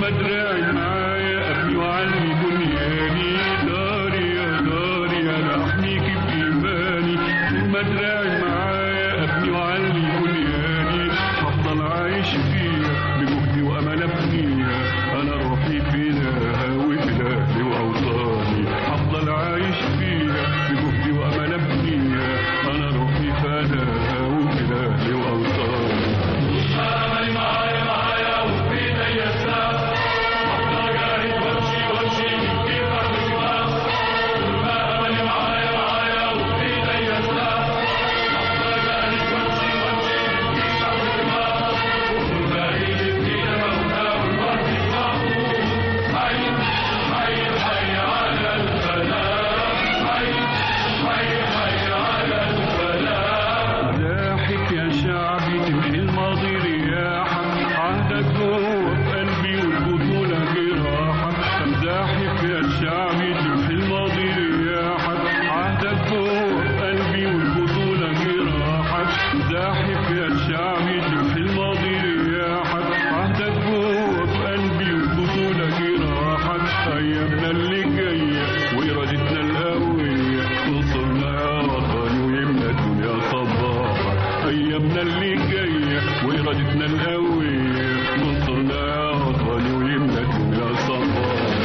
دراعي معايا ابني وعلي بنياني داري يا داري انا احميك بايماني طول ما دراعي معايا ابني وعلي بنياني هفضل عايش فيها بجهدي وامل ابنيها انا روحي فداها وبلادي واوطاني هفضل عايش فيها بجهدي وامل ابنيها انا روحي فداها وبلادي واوطاني املي معايا معايا وفي ايديا سلاح هفضل جاهد وامشي وامشي من كيف احمي مصر طول ما املي معايا معايا وفي ايديا سلاح هفضل جاهد وامشي وامشي من كيف احمي مصر طول ما ايدي في ايدي موتى والارض معقول حي حي حي على الفلاح حي حي حي على الفلاح زاحف يا شعبي تمحي الماضي رياحك عهدك جوه في قلبي والبطولة جراحك زاحف يا شعبي تمحي الماضي رياحك عهدك جوه في قلبي والبطولة جراحك زاحف يا شعبي تمحي الماضي رياحك عهدك جوه في قلبي والبطولة جراحك أيامنا اللي جاية وإرادتنا القوية توصلنا يا وطني ويملى الدنيا صباحك أيامنا اللي جاية وإرادتنا القوية توصلنا يا وطني ويملى الدنيا صباحك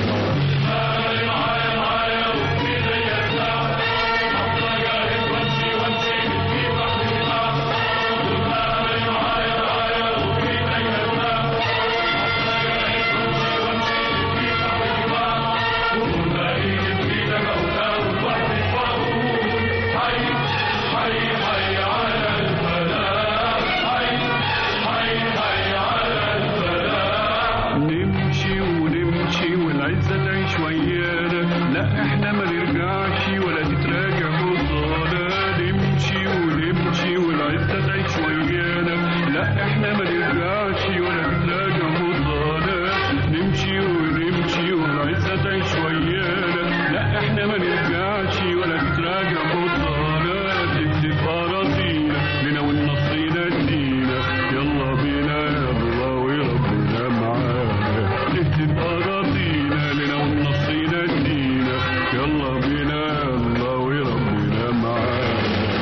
نمشي ونمشي والعزة تعيش ويانا لا احنا ما نرجعش ولا تتراجع خطانا نمشي ونمشي والعزة تعيش ويانا لا احنا ما نرجعش ولا تتراجع خطانا نمشي ونمشي والعزة تعيش ويانا لا احنا ما نرجعش ولا تتراجع خطانا تكتب أراضينا لنا والنصر ينادينا يلا بينا يلا وربنا معانا نكتب أراضينا لنا والنصر ينادينا يلا بينا يلا وربنا معانا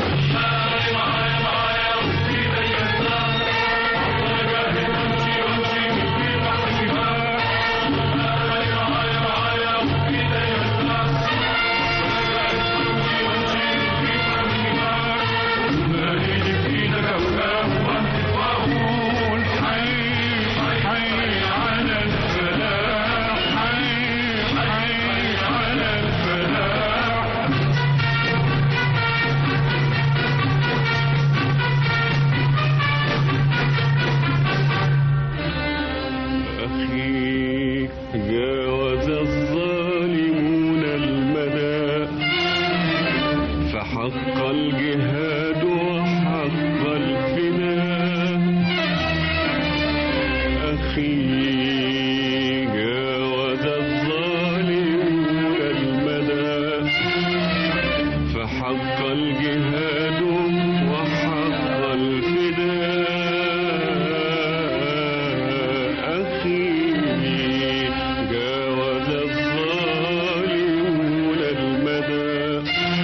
أخي جاوز الظالمون المدى فحق الجهاد وحق الفداء أخي جاوز الظالمون المدى فحق الجهاد وحق الفداء أخي جاوز الظالمون المدى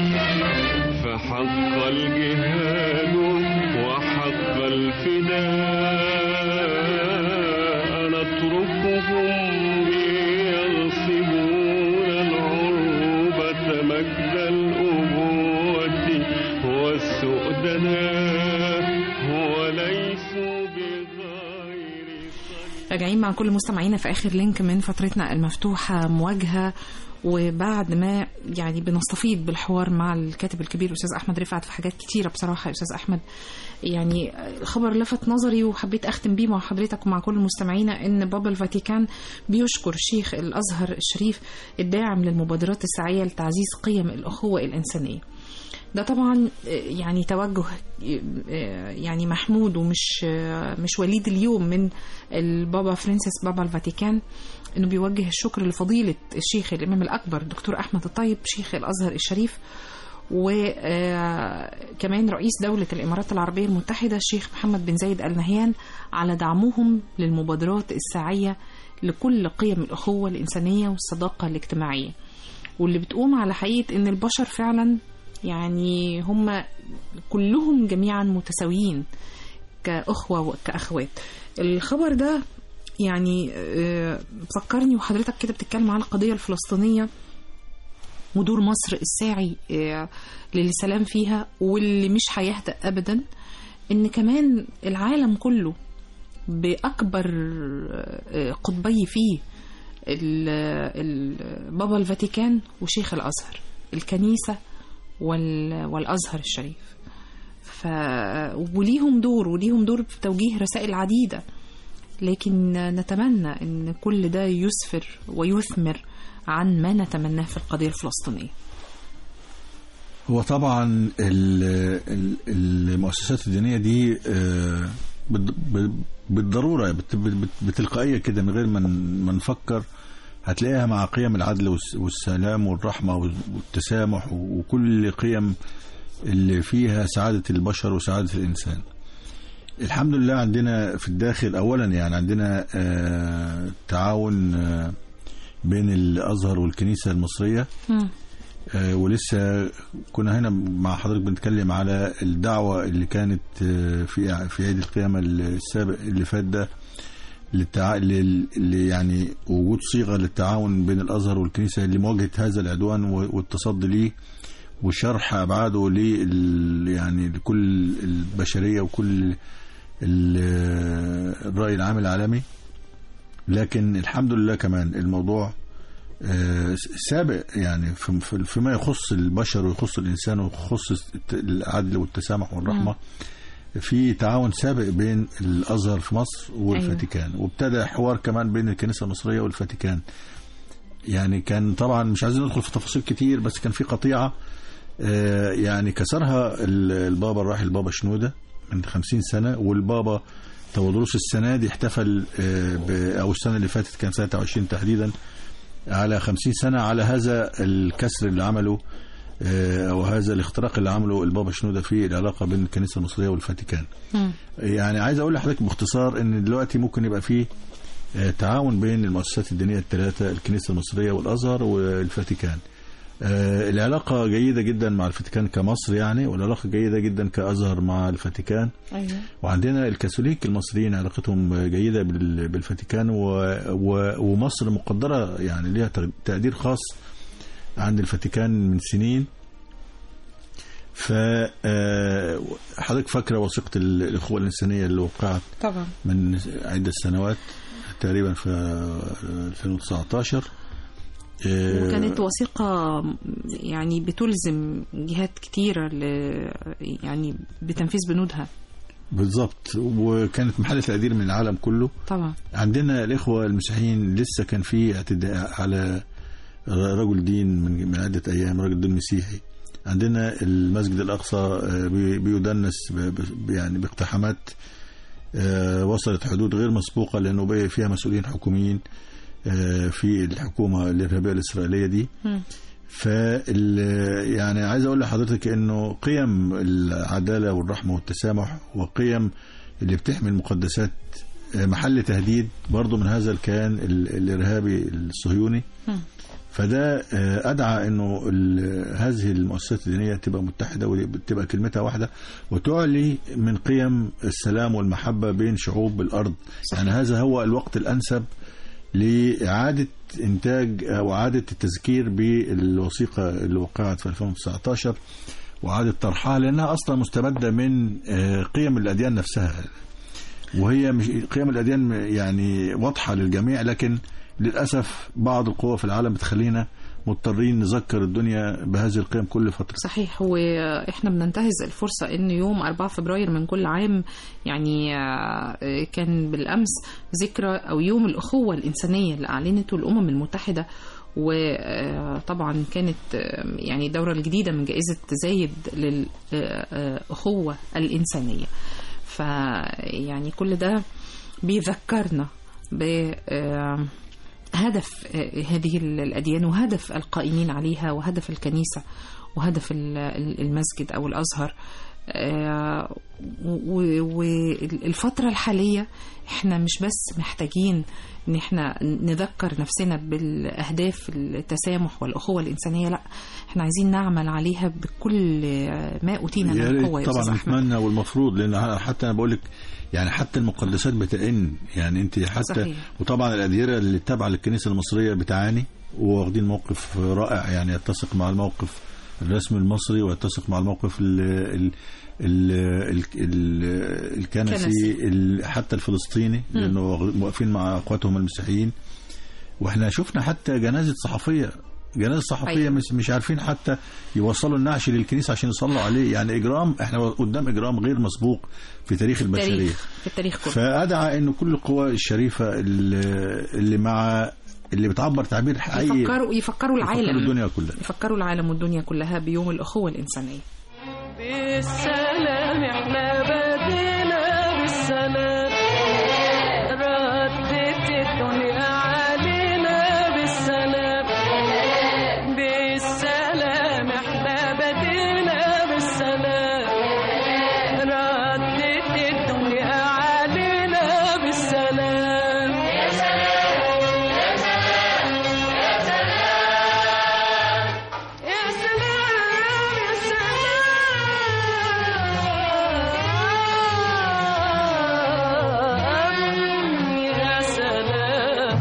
فحق الجهاد وحق الفداء نتركهم يغصبون العروبة مجد الأبوة والسؤدناء وليسوا بغير راجعين مع كل مستمعينا في اخر لينك من فترتنا المفتوحه مواجهه وبعد ما يعني بنستفيد بالحوار مع الكاتب الكبير استاذ احمد رفعت في حاجات كتيره بصراحه يا استاذ احمد يعني خبر لفت نظري وحبيت اختم بيه مع حضرتك ومع كل مستمعينا ان بابا الفاتيكان بيشكر شيخ الازهر الشريف الداعم للمبادرات السعيه لتعزيز قيم الاخوه الانسانيه ده طبعا يعني توجه يعني محمود ومش مش وليد اليوم من البابا فرانسيس بابا الفاتيكان انه بيوجه الشكر لفضيله الشيخ الامام الاكبر الدكتور احمد الطيب شيخ الازهر الشريف وكمان رئيس دولة الإمارات العربية المتحدة الشيخ محمد بن زايد آل نهيان على دعمهم للمبادرات الساعية لكل قيم الأخوة الإنسانية والصداقة الاجتماعية واللي بتقوم على حقيقة إن البشر فعلا يعني هم كلهم جميعا متساويين كأخوة وكأخوات الخبر ده يعني آه، فكرني وحضرتك كده بتتكلم عن القضية الفلسطينية ودور مصر الساعي آه، للسلام فيها واللي مش هيهدأ أبدا إن كمان العالم كله بأكبر آه، قطبي فيه ال- ال- بابا الفاتيكان وشيخ الأزهر الكنيسة وال- والأزهر الشريف ف وليهم دور وليهم دور في توجيه رسائل عديدة لكن نتمنى ان كل ده يسفر ويثمر عن ما نتمناه في القضية الفلسطينية هو طبعا ال- ال- المؤسسات الدينية دي آه، بال- بال- بالضرورة بت- بت- بتلقائية كده من غير ما ن- ما نفكر هتلاقيها مع قيم العدل والس- والسلام والرحمة والتسامح وكل قيم اللي فيها سعادة البشر وسعادة الإنسان الحمد لله عندنا في الداخل أولا يعني عندنا آه، تعاون آه، بين الأزهر والكنيسة المصرية آه، ولسه كنا هنا مع حضرتك بنتكلم على الدعوة اللي كانت آه، في في عيد القيامة السابق اللي فات ده للتع... لل... اللي يعني وجود صيغة للتعاون بين الأزهر والكنيسة لمواجهة هذا العدوان و- والتصدي ليه وشرح أبعاده لل... يعني لكل البشرية وكل ال... الرأي العام العالمي لكن الحمد لله كمان الموضوع آه، سابق يعني في- في- فيما يخص البشر ويخص الإنسان ويخص الت- العدل والتسامح والرحمة في تعاون سابق بين الأزهر في مصر والفاتيكان وابتدى حوار كمان بين الكنيسة المصرية والفاتيكان يعني كان طبعا مش عايزين ندخل في تفاصيل كتير بس كان في قطيعة آه، يعني كسرها ال- البابا الراحل البابا شنودة من خمسين سنة والبابا تودروس السنة دي احتفل آه، ب- أو السنة اللي فاتت كان 23 تحديدا على خمسين سنة على هذا الكسر اللي عمله آه، أو هذا الاختراق اللي عمله البابا شنودة في العلاقة بين الكنيسة المصرية والفاتيكان يعني عايز أقول لحضرتك باختصار إن دلوقتي ممكن يبقى فيه آه، تعاون بين المؤسسات الدينية الثلاثة الكنيسة المصرية والأزهر والفاتيكان آه، العلاقة جيدة جدا مع الفاتيكان كمصر يعني والعلاقة جيدة جدا كأزهر مع الفاتيكان أيوة. وعندنا الكاثوليك المصريين علاقتهم جيدة بال- بالفاتيكان و... و... ومصر مقدرة يعني ليها تق- تقدير خاص عند الفاتيكان من سنين ف آه، حضرتك فاكرة وثيقة ال- الأخوة الإنسانية اللي وقعت طبعا من عدة سنوات تقريبا في آه، 2019 آه، وكانت وثيقة يعني بتلزم جهات كتيرة ل يعني بتنفيذ بنودها بالظبط وكانت محل تقدير من العالم كله طبعا عندنا الإخوة المسيحيين لسه كان في اعتداء على رجل دين من من عدة أيام رجل دين مسيحي عندنا المسجد الأقصى آه، بي- بيدنس ب- ب- يعني باقتحامات آه، وصلت حدود غير مسبوقة لأنه بقى فيها مسؤولين حكوميين آه، في الحكومة الإرهابية الإسرائيلية دي مم. فال يعني عايز اقول لحضرتك انه قيم العداله والرحمه والتسامح وقيم اللي بتحمي المقدسات محل تهديد برضه من هذا الكيان ال- الارهابي الصهيوني مم. فده آه، ادعى انه ال- هذه المؤسسات الدينيه تبقى متحده وتبقى كلمتها واحده وتعلي من قيم السلام والمحبه بين شعوب الارض يعني هذا هو الوقت الانسب لإعادة إنتاج أو إعادة التذكير بالوثيقة اللي وقعت في 2019 وإعادة طرحها لأنها أصلا مستمدة من آه، قيم الأديان نفسها وهي مش قيم الأديان يعني واضحة للجميع لكن للأسف بعض القوى في العالم بتخلينا مضطرين نذكر الدنيا بهذه القيم كل فترة صحيح واحنا بننتهز الفرصة ان يوم 4 فبراير من كل عام يعني آه، كان بالامس ذكرى او يوم الاخوة الانسانية اللي اعلنته الامم المتحدة وطبعا كانت آه، يعني الدورة الجديدة من جائزة زايد للأخوة الإنسانية فيعني كل ده بيذكرنا ب آه، هدف آه، هذه الأديان وهدف القائمين عليها وهدف الكنيسة وهدف ال- ال- المسجد أو الأزهر آه، والفترة الحالية احنا مش بس محتاجين ان احنا نذكر نفسنا بالاهداف التسامح والاخوة الانسانية لا احنا عايزين نعمل عليها بكل ما اوتينا يا من ريت قوة يا أستاذ طبعا أحمد. نتمنى والمفروض لان حتى انا بقول لك يعني حتى المقدسات بتئن يعني انت حتى صحيح. وطبعا الاديره اللي تابعه للكنيسه المصريه بتعاني وواخدين موقف رائع يعني يتسق مع الموقف الرسمي المصري ويتسق مع الموقف ال ال ال ال ال الكنسي كنسي. ال- حتى الفلسطيني مم. لانه واقفين مع اخواتهم المسيحيين واحنا شفنا حتى جنازه صحفيه جنازه صحفيه أيوة. مش مش عارفين حتى يوصلوا النعش للكنيسه عشان يصلوا عليه يعني اجرام احنا قدام اجرام غير مسبوق في تاريخ البشريه التاريخ في التاريخ كله فادعى انه كل القوى الشريفه اللي, اللي مع اللي بتعبر تعبير حقيقي يفكروا يفكروا العالم يفكروا الدنيا كلها يفكروا العالم والدنيا كلها بيوم الأخوة الإنسانية بالسلام احنا بدينا بالسلام ردت الدنيا علينا بالسلام بالسلام احنا بدينا بالسلام ردت الدنيا علينا بالسلام يا سلام يا سلام يا سلام يا سلام يا سلام يا سلام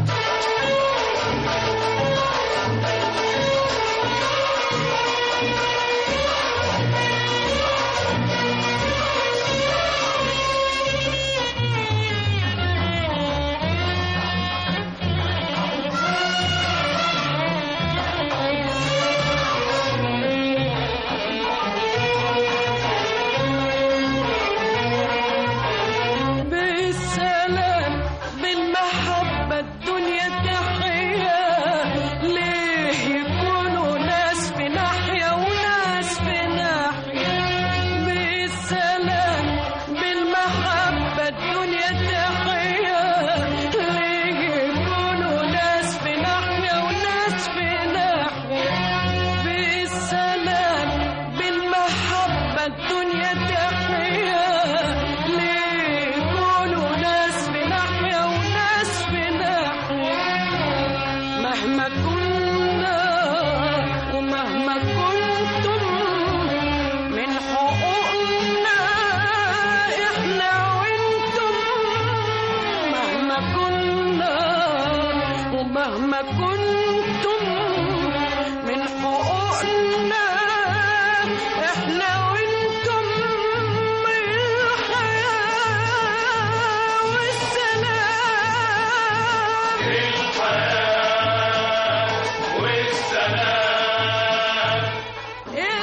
بالسلام بالمحبة الدنيا تحيا ليه يكونوا ناس في ناحية وناس في ناحية بالسلام بالمحبة الدنيا تحيا ليه يكونوا ناس في ناحية وناس في ناحية بالسلام بالمحبة الدنيا تحيا ليه يكونوا ناس في ناحية وناس في ناحية مهما كنا ومهما كنتم من حقوقنا احنا وانتم مهما كنا ومهما كنتم من حقوقنا احنا وانتم الحياة والسلام يا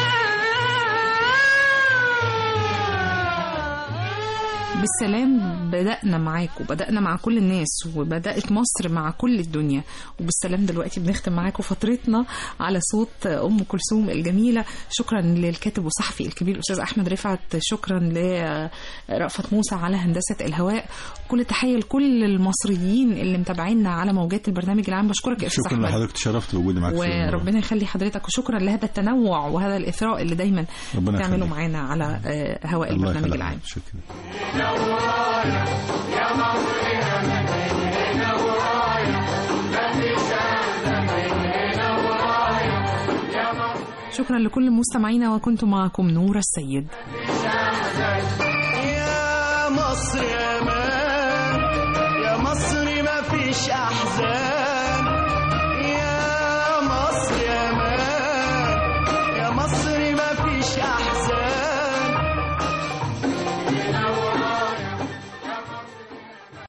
سلام بالسلام بدأنا معاكم بدأنا مع كل الناس وبدأت مصر مع كل الدنيا وبالسلام دلوقتي بنختم معاكم فترتنا على صوت أم كلثوم الجميلة شكرا للكاتب والصحفي الكبير الأستاذ أحمد رفعت شكرا لرأفت موسى على هندسة الهواء كل تحية لكل المصريين اللي متابعينا على موجات البرنامج العام بشكرك يا أستاذ شكرا أحمد لحضرتك تشرفت بوجودي معاك في الموضوع. وربنا يخلي حضرتك وشكرا لهذا التنوع وهذا الإثراء اللي دايما ربنا بتعمله يخليك. معانا على آه، هواء الله البرنامج يخليك. العام شكرا شكرا لكل مستمعينا وكنت معكم نورة السيد يا مصر يا مان يا مصر ما فيش احزان